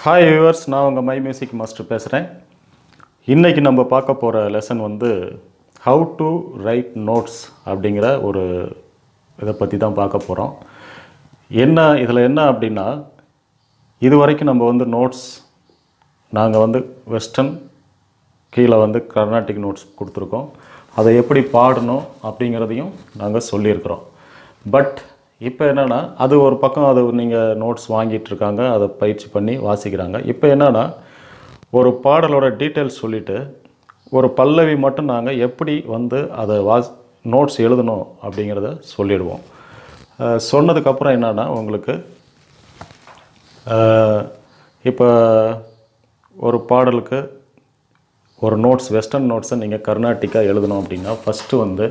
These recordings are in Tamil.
ஹாய் வியூவர்ஸ் நான் உங்கள் மை மியூசிக் மாஸ்டர் பேசுகிறேன் இன்றைக்கி நம்ம பார்க்க போகிற லெசன் வந்து ஹவு டு ரைட் நோட்ஸ் அப்படிங்கிற ஒரு இதை பற்றி தான் பார்க்க போகிறோம் என்ன இதில் என்ன அப்படின்னா இது வரைக்கும் நம்ம வந்து நோட்ஸ் நாங்கள் வந்து வெஸ்டர்ன் கீழே வந்து கர்நாடிக் நோட்ஸ் கொடுத்துருக்கோம் அதை எப்படி பாடணும் அப்படிங்கிறதையும் நாங்கள் சொல்லியிருக்கிறோம் பட் இப்போ என்னென்னா அது ஒரு பக்கம் அது நீங்கள் நோட்ஸ் வாங்கிட்டு இருக்காங்க அதை பயிற்சி பண்ணி வாசிக்கிறாங்க இப்போ என்னென்னா ஒரு பாடலோட டீட்டெயில்ஸ் சொல்லிவிட்டு ஒரு பல்லவி மட்டும் நாங்கள் எப்படி வந்து அதை வாஸ் நோட்ஸ் எழுதணும் அப்படிங்கிறத சொல்லிடுவோம் அஹ் சொன்னதுக்கப்புறம் என்னென்னா உங்களுக்கு இப்போ ஒரு பாடலுக்கு ஒரு நோட்ஸ் வெஸ்டர்ன் நோட்ஸை நீங்கள் கர்நாடிக்காக எழுதணும் அப்படின்னா ஃபஸ்ட்டு வந்து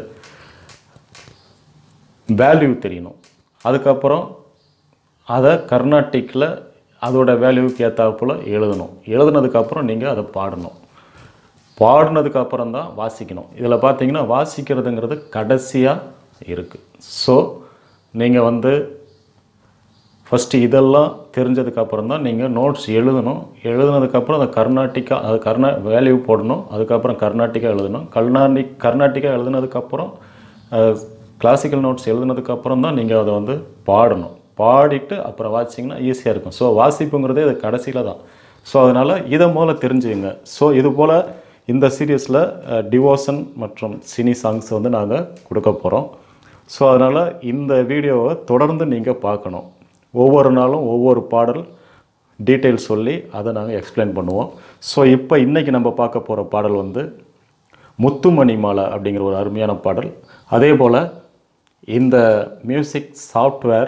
வேல்யூ தெரியணும் அதுக்கப்புறம் அதை கர்நாடிக்கில் அதோட வேல்யூக்கு ஏற்றாப்புல எழுதணும் எழுதுனதுக்கப்புறம் நீங்கள் அதை பாடணும் பாடினதுக்கப்புறம் தான் வாசிக்கணும் இதில் பார்த்தீங்கன்னா வாசிக்கிறதுங்கிறது கடைசியாக இருக்குது ஸோ நீங்கள் வந்து ஃபஸ்ட்டு இதெல்லாம் தெரிஞ்சதுக்கப்புறம் தான் நீங்கள் நோட்ஸ் எழுதணும் எழுதுனதுக்கப்புறம் அதை கர்நாடிக்கா அது கர்நா வேல்யூ போடணும் அதுக்கப்புறம் கர்நாடிக்கா எழுதணும் கர்நாடிக் கர்நாடிக்கா எழுதுனதுக்கப்புறம் கிளாசிக்கல் நோட்ஸ் எழுதுனதுக்கப்புறம் தான் நீங்கள் அதை வந்து பாடணும் பாடிட்டு அப்புறம் வாசிச்சிங்கன்னா ஈஸியாக இருக்கும் ஸோ வாசிப்புங்கிறதே அது கடைசியில் தான் ஸோ அதனால் இதை முதல்ல தெரிஞ்சுக்கங்க ஸோ இது போல் இந்த சீரியஸில் டிவோஷன் மற்றும் சினி சாங்ஸ் வந்து நாங்கள் கொடுக்க போகிறோம் ஸோ அதனால் இந்த வீடியோவை தொடர்ந்து நீங்கள் பார்க்கணும் ஒவ்வொரு நாளும் ஒவ்வொரு பாடல் டீட்டெயில் சொல்லி அதை நாங்கள் எக்ஸ்பிளைன் பண்ணுவோம் ஸோ இப்போ இன்றைக்கி நம்ம பார்க்க போகிற பாடல் வந்து முத்துமணி மாலை அப்படிங்கிற ஒரு அருமையான பாடல் அதே போல் இந்த மியூசிக் சாஃப்ட்வேர்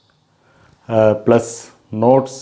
ப்ளஸ் நோட்ஸ்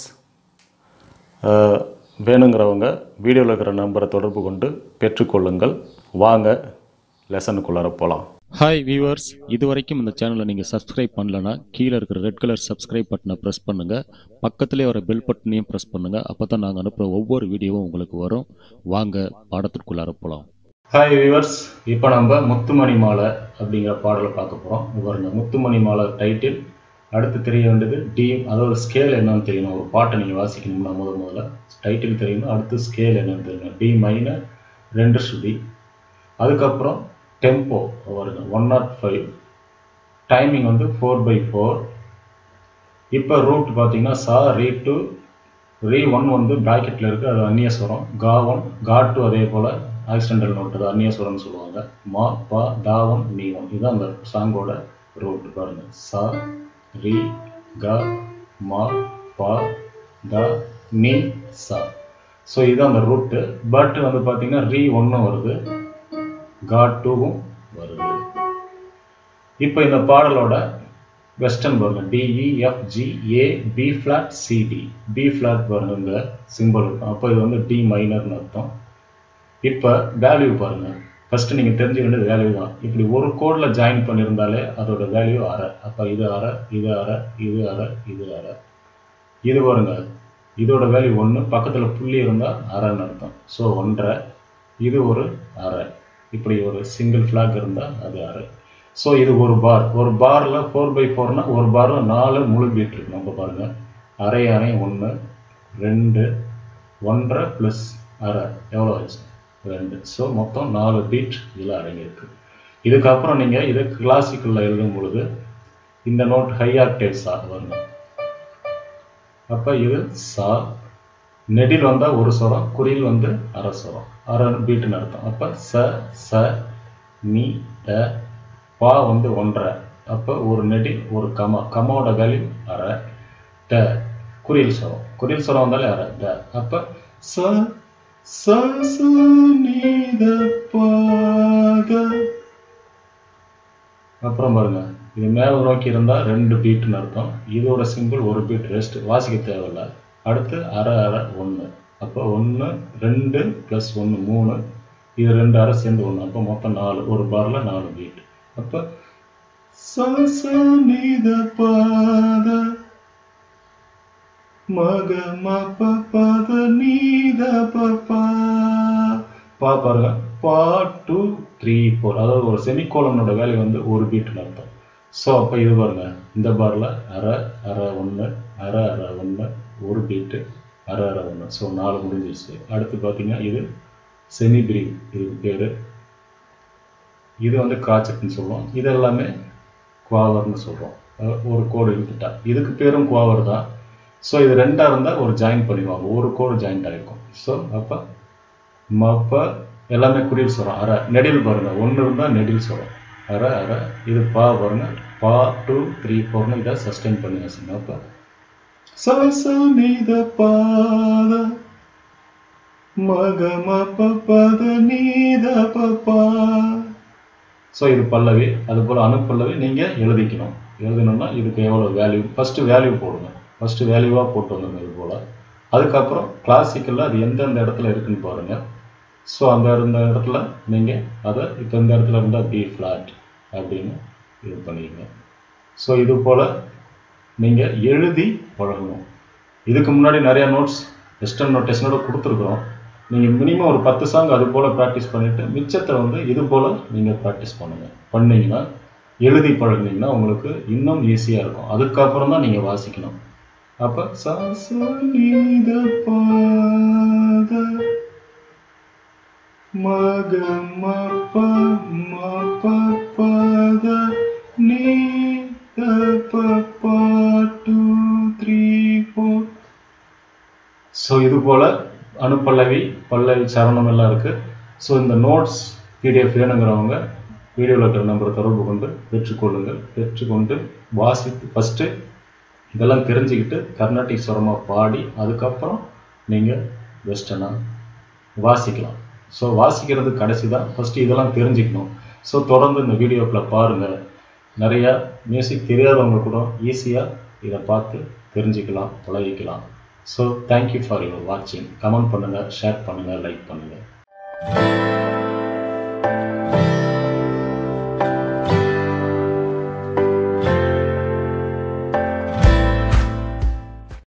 வேணுங்கிறவங்க வீடியோவில் இருக்கிற நம்பரை தொடர்பு கொண்டு பெற்றுக்கொள்ளுங்கள் வாங்க லெசனுக்குள்ளார போகலாம் ஹாய் வியூவர்ஸ் இது வரைக்கும் இந்த சேனலை நீங்கள் சப்ஸ்கிரைப் பண்ணலனா கீழே இருக்கிற ரெட் கலர் சப்ஸ்கிரைப் பட்டனை ப்ரெஸ் பண்ணுங்கள் பக்கத்துலேயே வர பெல் பட்டனையும் ப்ரெஸ் பண்ணுங்கள் அப்போ தான் நாங்கள் அனுப்புகிற ஒவ்வொரு வீடியோவும் உங்களுக்கு வரும் வாங்க பாடத்திற்குள்ளார போகலாம் ஹாய் வியூவர்ஸ் இப்போ நம்ம முத்துமணி மாலை அப்படிங்கிற பாடலை பார்க்க போகிறோம் பாருங்க முத்துமணி மாலை டைட்டில் அடுத்து தெரிய வேண்டியது டி அதோட ஸ்கேல் என்னன்னு தெரியணும் ஒரு பாட்டை நீங்கள் வாசிக்கணும்னா முதல் முதல்ல டைட்டில் தெரியணும் அடுத்து ஸ்கேல் என்னன்னு தெரியணும் டி மைனர் ரெண்டு ஸ்ருதி அதுக்கப்புறம் டெம்போ வருங்க ஒன் நாட் ஃபைவ் டைமிங் வந்து ஃபோர் பை ஃபோர் இப்போ ரூட் பார்த்தீங்கன்னா சா ரீ டூ ரீ ஒன் வந்து ப்ராக்கெட்டில் இருக்குது அது அந்நியஸ்வரம் கா ஒன் கா டூ அதே போல் ஆக்சிடென்டல் நோட் அது அந்நியஸ்வரம்னு சொல்லுவாங்க மா பா தா ஒன் நீ ஒன் இதுதான் அந்த சாங்கோட ரூட் பாருங்க சா ரீ க மா பா த நீ சா ஸோ இதுதான் அந்த ரூட்டு பட் வந்து பார்த்தீங்கன்னா ரீ ஒன்றும் வருது கா டூவும் வருது இப்போ இந்த பாடலோட வெஸ்டர்ன் பாருங்க D E F G A B flat C D B flat பாருங்க இந்த சிம்பிள் இருக்கும் அப்போ இது வந்து டி மைனர்னு அர்த்தம் இப்போ வேல்யூ பாருங்க ஃபர்ஸ்ட் நீங்க தெரிஞ்சுக்க வேண்டியது வேல்யூ தான் இப்படி ஒரு கோடில் ஜாயின் பண்ணியிருந்தாலே அதோட வேல்யூ அரை அப்போ இது அரை இது அரை இது அரை இது அரை இது பாருங்க இதோட வேல்யூ ஒன்று பக்கத்தில் புள்ளி இருந்தால் அரைன்னு அர்த்தம் ஸோ ஒன்றரை இது ஒரு அரை இப்படி ஒரு சிங்கிள் ஃப்ளாக் இருந்தால் அது அரை ஸோ இது ஒரு பார் ஒரு பாரில் ஃபோர் பை ஃபோர்னா ஒரு பாரில் நாலு முழு பீட் இருக்கு நம்ம பாருங்க அரை அரை ஒன்று ரெண்டு ஒன்றரை ப்ளஸ் அரை எவ்வளோ ஆச்சு ரெண்டு ஸோ மொத்தம் நாலு பீட் இதில் அடங்கியிருக்கு இதுக்கப்புறம் நீங்கள் இதை கிளாசிக்கலில் எழுதும் பொழுது இந்த நோட் ஹை ஆக்டேவ் சா வருங்க அப்போ இது சா நெடில் வந்தால் ஒரு சொரம் குறியில் வந்து அரை சொரம் அரை பீட்டுன்னு அர்த்தம் அப்போ ச ச நீ ட பா வந்து ஒன்றரை அப்போ ஒரு நெடில் ஒரு கமா கமாவோட வேல்யூ அரை ட குறியில் சொரம் குறியில் சொரம் வந்தாலே அரை ட அப்போ ச ச ச நீ த பா த அப்புறம் பாருங்க இது மேலே நோக்கி இருந்தால் ரெண்டு பீட்டுன்னு அர்த்தம் இதோட சிம்பிள் ஒரு பீட் ரெஸ்ட் வாசிக்க தேவையில்லை அடுத்து அரை அரை ஒன்று அப்போ ஒன்று ரெண்டு ப்ளஸ் ஒன்று மூணு இது ரெண்டு அரை சேர்ந்து ஒன்று அப்போ மொத்தம் நாலு ஒரு பாரில் நாலு பீட் அப்போ சசனித பாத மக மப பத நீத பா பா பாருங்க பா டூ த்ரீ ஃபோர் அதாவது ஒரு செமிகோலனோட வேல்யூ வந்து ஒரு பீட்னு அர்த்தம் ஸோ அப்போ இது பாருங்க இந்த பாரில் அரை அரை ஒன்று அரை அரை ஒன்று ஒரு பீட்டு அரை அரை ஒன்று ஸோ நாலு முடிஞ்சிருச்சு அடுத்து பார்த்தீங்கன்னா இது செமி பிரீவ் இதுக்கு பேர் இது வந்து கிராச்சட்னு சொல்லுவோம் இது எல்லாமே குவாவர்னு சொல்கிறோம் ஒரு கோடு இழுத்துட்டா இதுக்கு பேரும் குவாவர் தான் ஸோ இது ரெண்டாக இருந்தால் ஒரு ஜாயின் பண்ணிடுவாங்க ஒரு கோடு ஜாயிண்ட் ஆகிருக்கும் ஸோ அப்போ மப்ப எல்லாமே குறியீடு சொல்கிறோம் அரை நெடில் பாருங்க ஒன்று இருந்தால் நெடில் சொல்கிறோம் அரை அரை இது பா பாருங்க பா டூ த்ரீ ஃபோர்னு இதை சஸ்டெயின் பண்ணி வச்சுங்க அப்போ சச நீத பாத மக மப்ப பத நீத பப்பா ஸோ இது பல்லவி அது போல் அணுப்பல்லவி நீங்கள் எழுதிக்கணும் எழுதணும்னா இதுக்கு எவ்வளோ வேல்யூ ஃபஸ்ட்டு வேல்யூ போடுங்க ஃபஸ்ட்டு வேல்யூவாக போட்டு வந்துங்க இது போல் அதுக்கப்புறம் கிளாசிக்கலில் அது எந்தெந்த இடத்துல இருக்குன்னு பாருங்கள் ஸோ அந்த இந்த இடத்துல நீங்கள் அதை இப்போ இந்த இடத்துல இருந்தால் பி ஃப்ளாட் அப்படின்னு இது பண்ணிக்கங்க ஸோ இது போல் நீங்கள் எழுதி பழகணும் இதுக்கு முன்னாடி நிறைய நோட்ஸ் வெஸ்டர்ன் நோட்டேஷனோட கொடுத்துருக்குறோம் நீங்கள் மினிமம் ஒரு பத்து சாங் அது போல் ப்ராக்டிஸ் பண்ணிவிட்டு மிச்சத்தை வந்து இது போல் நீங்கள் ப்ராக்டிஸ் பண்ணுங்கள் பண்ணிங்கன்னா எழுதி பழகுனீங்கன்னா உங்களுக்கு இன்னும் ஈஸியாக இருக்கும் அதுக்கப்புறம் தான் நீங்கள் வாசிக்கணும் அப்போ சா சா நீத பாத மக மப்ப மப்ப பத நீத பப்பா டூ த்ரீ ஃபோர் ஸோ இது போல் அணுப்பல்லவி பல்லவி சரணம் எல்லாம் இருக்குது ஸோ இந்த நோட்ஸ் பிடிஎஃப் வேணுங்கிறவங்க வீடியோவில் இருக்கிற நம்பரை தொடர்பு கொண்டு பெற்றுக்கொள்ளுங்கள் பெற்றுக்கொண்டு வாசித்து ஃபஸ்ட்டு இதெல்லாம் தெரிஞ்சுக்கிட்டு கர்நாடிக் ஸ்வரமாக பாடி அதுக்கப்புறம் நீங்கள் வெஸ்டர்னாக வாசிக்கலாம் ஸோ வாசிக்கிறது கடைசி தான் ஃபஸ்ட்டு இதெல்லாம் தெரிஞ்சுக்கணும் ஸோ தொடர்ந்து இந்த வீடியோக்களை பாருங்கள் நிறையா மியூசிக் தெரியாதவங்க கூட ஈஸியாக இதை பார்த்து தெரிஞ்சுக்கலாம் பழகிக்கலாம் ஸோ தேங்க்யூ ஃபார் யுவர் வாட்சிங் கமெண்ட் பண்ணுங்கள் ஷேர் பண்ணுங்கள் லைக் பண்ணுங்கள்